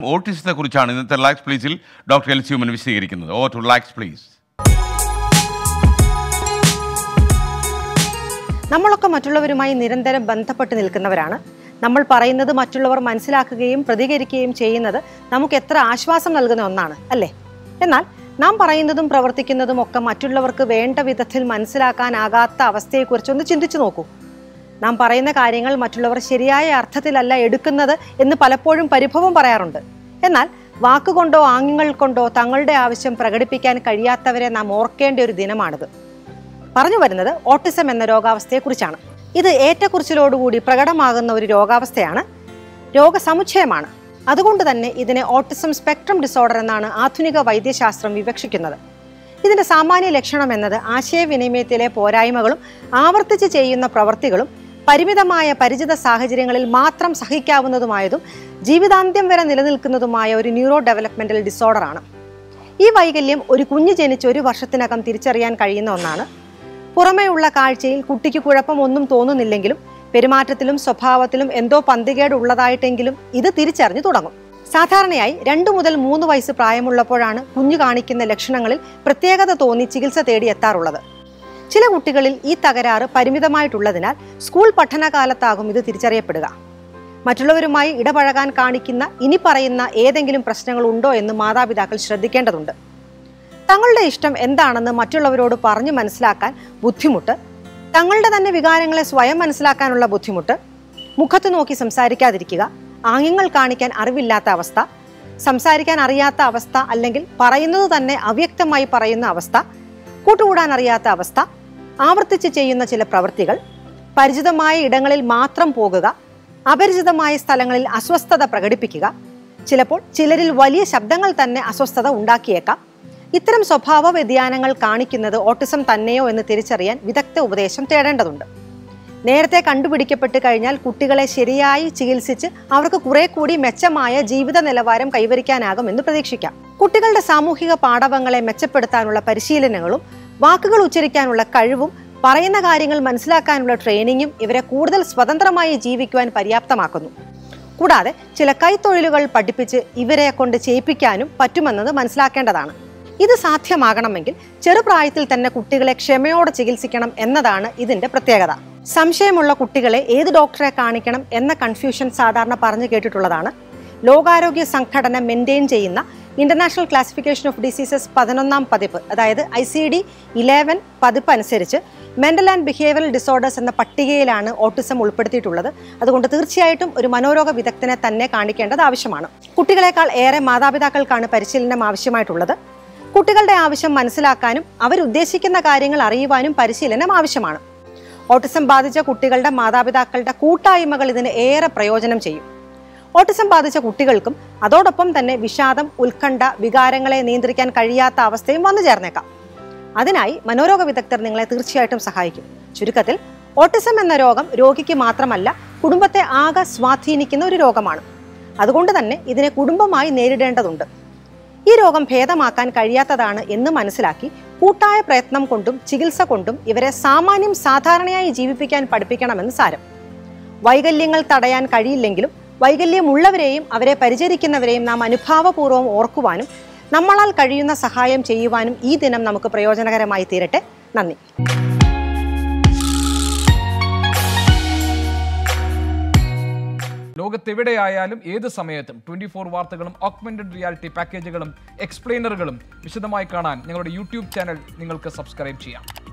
ഓട്ടിസത്തെ കുറിച്ചാണ് ഇന്നത്തെ റിലാക്സ് പ്ലീസിൽ ഡോക്ടർ എൽ സ്യൂമൻ വിശദീകരിക്കുന്നത് ഓ ടു റിലാക്സ് പ്ലീസ് നമ്മളൊക്കെ മറ്റുള്ളവരുമായി നിരന്തരം ബന്ധപ്പെട്ട് നിൽക്കുന്നവരാണ് നമ്മൾ പറയുന്നത് മറ്റുള്ളവർ മനസ്സിലാക്കുകയും പ്രതികരിക്കുകയും ചെയ്യുന്നത് നമുക്ക് എത്ര ആശ്വാസം നൽകുന്ന ഒന്നാണ് അല്ലേ എന്നാൽ നാം പറയുന്നതും പ്രവർത്തിക്കുന്നതും ഒക്കെ മറ്റുള്ളവർക്ക് വേണ്ട വിധത്തിൽ മനസ്സിലാക്കാനാകാത്ത അവസ്ഥയെക്കുറിച്ച് ഒന്ന് ചിന്തിച്ചു നോക്കൂ നാം പറയുന്ന കാര്യങ്ങൾ മറ്റുള്ളവർ ശരിയായ അർത്ഥത്തിലല്ല എടുക്കുന്നത് എന്ന് പലപ്പോഴും പരിഭവം പറയാറുണ്ട് എന്നാൽ വാക്കുകൊണ്ടോ ആംഗ്യങ്ങൾ കൊണ്ടോ തങ്ങളുടെ ആവശ്യം പ്രകടിപ്പിക്കാൻ കഴിയാത്തവരെ നാം ഓർക്കേണ്ട ഒരു ദിനമാണിത് പറഞ്ഞു വരുന്നത് ഓട്ടിസം എന്ന രോഗാവസ്ഥയെക്കുറിച്ചാണ് ഇത് ഏറ്റക്കുറിച്ചിലോടുകൂടി പ്രകടമാകുന്ന ഒരു രോഗാവസ്ഥയാണ് രോഗസമുച്ചയമാണ് അതുകൊണ്ട് തന്നെ ഇതിനെ ഓട്ടിസം സ്പെക്ട്രം ഡിസോർഡർ എന്നാണ് ആധുനിക വൈദ്യശാസ്ത്രം വിവക്ഷിക്കുന്നത് ഇതിന്റെ സാമാന്യ ലക്ഷണം എന്നത് ആശയവിനിമയത്തിലെ പോരായ്മകളും ആവർത്തിച്ച് ചെയ്യുന്ന പ്രവൃത്തികളും പരിമിതമായ പരിചിത സാഹചര്യങ്ങളിൽ മാത്രം സഹിക്കാവുന്നതുമായതും ജീവിതാന്ത്യം വരെ നിലനിൽക്കുന്നതുമായ ഒരു ന്യൂറോ ഡെവലപ്മെന്റൽ ഡിസോർഡറാണ് ഈ വൈകല്യം ഒരു കുഞ്ഞ് ജനിച്ച് ഒരു വർഷത്തിനകം തിരിച്ചറിയാൻ കഴിയുന്ന ഒന്നാണ് പുറമേയുള്ള കാഴ്ചയിൽ കുട്ടിക്ക് കുഴപ്പമൊന്നും തോന്നുന്നില്ലെങ്കിലും പെരുമാറ്റത്തിലും സ്വഭാവത്തിലും എന്തോ പന്തികേട് ഉള്ളതായിട്ടെങ്കിലും ഇത് തിരിച്ചറിഞ്ഞു തുടങ്ങും സാധാരണയായി രണ്ടു മുതൽ മൂന്ന് വയസ്സ് പ്രായമുള്ളപ്പോഴാണ് കുഞ്ഞു കാണിക്കുന്ന ലക്ഷണങ്ങളിൽ പ്രത്യേകത തോന്നി ചികിത്സ തേടി എത്താറുള്ളത് ചില കുട്ടികളിൽ ഈ തകരാറ് പരിമിതമായിട്ടുള്ളതിനാൽ സ്കൂൾ പഠനകാലത്താകും ഇത് തിരിച്ചറിയപ്പെടുക മറ്റുള്ളവരുമായി ഇടപഴകാൻ കാണിക്കുന്ന ഇനി പറയുന്ന ഏതെങ്കിലും പ്രശ്നങ്ങൾ ഉണ്ടോ എന്ന് മാതാപിതാക്കൾ ശ്രദ്ധിക്കേണ്ടതുണ്ട് തങ്ങളുടെ ഇഷ്ടം എന്താണെന്ന് മറ്റുള്ളവരോട് പറഞ്ഞു മനസ്സിലാക്കാൻ ബുദ്ധിമുട്ട് തങ്ങളുടെ തന്നെ വികാരങ്ങളെ സ്വയം മനസ്സിലാക്കാനുള്ള ബുദ്ധിമുട്ട് മുഖത്ത് നോക്കി സംസാരിക്കാതിരിക്കുക ആംഗ്യങ്ങൾ കാണിക്കാൻ അറിവില്ലാത്ത അവസ്ഥ സംസാരിക്കാൻ അറിയാത്ത അവസ്ഥ അല്ലെങ്കിൽ പറയുന്നത് തന്നെ അവ്യക്തമായി പറയുന്ന അവസ്ഥ കൂട്ടുകൂടാൻ അറിയാത്ത അവസ്ഥ ആവർത്തിച്ച് ചെയ്യുന്ന ചില പ്രവൃത്തികൾ പരിചിതമായ ഇടങ്ങളിൽ മാത്രം പോകുക അപരിചിതമായ സ്ഥലങ്ങളിൽ അസ്വസ്ഥത പ്രകടിപ്പിക്കുക ചിലപ്പോൾ ചിലരിൽ വലിയ ശബ്ദങ്ങൾ തന്നെ അസ്വസ്ഥത ഉണ്ടാക്കിയേക്കാം ഇത്തരം സ്വഭാവ വ്യതിയാനങ്ങൾ കാണിക്കുന്നത് ഓട്ടിസം തന്നെയോ എന്ന് തിരിച്ചറിയാൻ വിദഗ്ധ ഉപദേശം തേടേണ്ടതുണ്ട് നേരത്തെ കണ്ടുപിടിക്കപ്പെട്ട് കഴിഞ്ഞാൽ കുട്ടികളെ ശരിയായി ചികിത്സിച്ച് അവർക്ക് കുറെ കൂടി മെച്ചമായ ജീവിത നിലവാരം കൈവരിക്കാനാകും എന്ന് പ്രതീക്ഷിക്കാം കുട്ടികളുടെ സാമൂഹിക പാഠവങ്ങളെ മെച്ചപ്പെടുത്താനുള്ള പരിശീലനങ്ങളും വാക്കുകൾ ഉച്ചരിക്കാനുള്ള കഴിവും പറയുന്ന കാര്യങ്ങൾ മനസ്സിലാക്കാനുള്ള ട്രെയിനിങ്ങും ഇവരെ കൂടുതൽ സ്വതന്ത്രമായി ജീവിക്കുവാൻ പര്യാപ്തമാക്കുന്നു കൂടാതെ ചില കൈത്തൊഴിലുകൾ പഠിപ്പിച്ച് ഇവരെ കൊണ്ട് ചെയ്യിപ്പിക്കാനും പറ്റുമെന്നത് മനസ്സിലാക്കേണ്ടതാണ് ഇത് സാധ്യമാകണമെങ്കിൽ ചെറുപ്രായത്തിൽ തന്നെ കുട്ടികളെ ക്ഷമയോടെ ചികിത്സിക്കണം എന്നതാണ് ഇതിന്റെ പ്രത്യേകത സംശയമുള്ള കുട്ടികളെ ഏത് ഡോക്ടറെ കാണിക്കണം എന്ന കൺഫ്യൂഷൻ സാധാരണ പറഞ്ഞു കേട്ടിട്ടുള്ളതാണ് ലോകാരോഗ്യ സംഘടന മെയിൻറ്റെയിൻ ചെയ്യുന്ന ഇന്റർനാഷണൽ ക്ലാസിഫിക്കേഷൻ ഓഫ് ഡിസീസസ് പതിനൊന്നാം പതിപ്പ് അതായത് ഐ സി ഡി ഇലവൻ പതിപ്പ് അനുസരിച്ച് മെന്റൽ ആൻഡ് ബിഹേവിയറൽ ഡിസോർഡേഴ്സ് എന്ന പട്ടികയിലാണ് ഓട്ടിസം ഉൾപ്പെടുത്തിയിട്ടുള്ളത് അതുകൊണ്ട് തീർച്ചയായിട്ടും ഒരു മനോരോഗ വിദഗ്ധനെ തന്നെ കാണിക്കേണ്ടത് ആവശ്യമാണ് കുട്ടികളെക്കാൾ ഏറെ മാതാപിതാക്കൾക്കാണ് പരിശീലനം ആവശ്യമായിട്ടുള്ളത് കുട്ടികളുടെ ആവശ്യം മനസ്സിലാക്കാനും അവരുദ്ദേശിക്കുന്ന കാര്യങ്ങൾ അറിയുവാനും പരിശീലനം ആവശ്യമാണ് ഓട്ടിസം ബാധിച്ച കുട്ടികളുടെ മാതാപിതാക്കളുടെ കൂട്ടായ്മകൾ ഇതിന് ഏറെ പ്രയോജനം ചെയ്യും ഓട്ടിസം ബാധിച്ച കുട്ടികൾക്കും അതോടൊപ്പം തന്നെ വിഷാദം ഉത്കണ്ഠ വികാരങ്ങളെ നിയന്ത്രിക്കാൻ കഴിയാത്ത അവസ്ഥയും വന്നു ചേർന്നേക്കാം അതിനായി മനോരോഗ വിദഗ്ധർ നിങ്ങളെ തീർച്ചയായിട്ടും സഹായിക്കും ചുരുക്കത്തിൽ ഓട്ടിസം എന്ന രോഗം രോഗിക്ക് മാത്രമല്ല കുടുംബത്തെ ആകെ സ്വാധീനിക്കുന്ന ഒരു രോഗമാണ് അതുകൊണ്ട് തന്നെ ഇതിനെ കുടുംബമായി നേരിടേണ്ടതുണ്ട് ഈ രോഗം ഭേദമാക്കാൻ കഴിയാത്തതാണ് എന്ന് മനസ്സിലാക്കി കൂട്ടായ പ്രയത്നം കൊണ്ടും ചികിത്സ കൊണ്ടും ഇവരെ സാമാന്യം സാധാരണയായി ജീവിപ്പിക്കാൻ പഠിപ്പിക്കണമെന്ന് സാരം വൈകല്യങ്ങൾ തടയാൻ കഴിയില്ലെങ്കിലും വൈകല്യമുള്ളവരെയും അവരെ പരിചരിക്കുന്നവരെയും നാം അനുഭാവപൂർവ്വം ഓർക്കുവാനും നമ്മളാൽ കഴിയുന്ന സഹായം ചെയ്യുവാനും ഈ ദിനം നമുക്ക് പ്രയോജനകരമായി തീരട്ടെ നന്ദി ലോകത്തെവിടെയായാലും ഏത് സമയത്തും ട്വന്റി ഫോർ വാർത്തകളും ഓഗ്മെന്റഡ് റിയാലിറ്റി പാക്കേജുകളും എക്സ്പ്ലെയിനറുകളും വിശദമായി കാണാൻ ഞങ്ങളുടെ യൂട്യൂബ് ചാനൽ നിങ്ങൾക്ക് സബ്സ്ക്രൈബ് ചെയ്യാം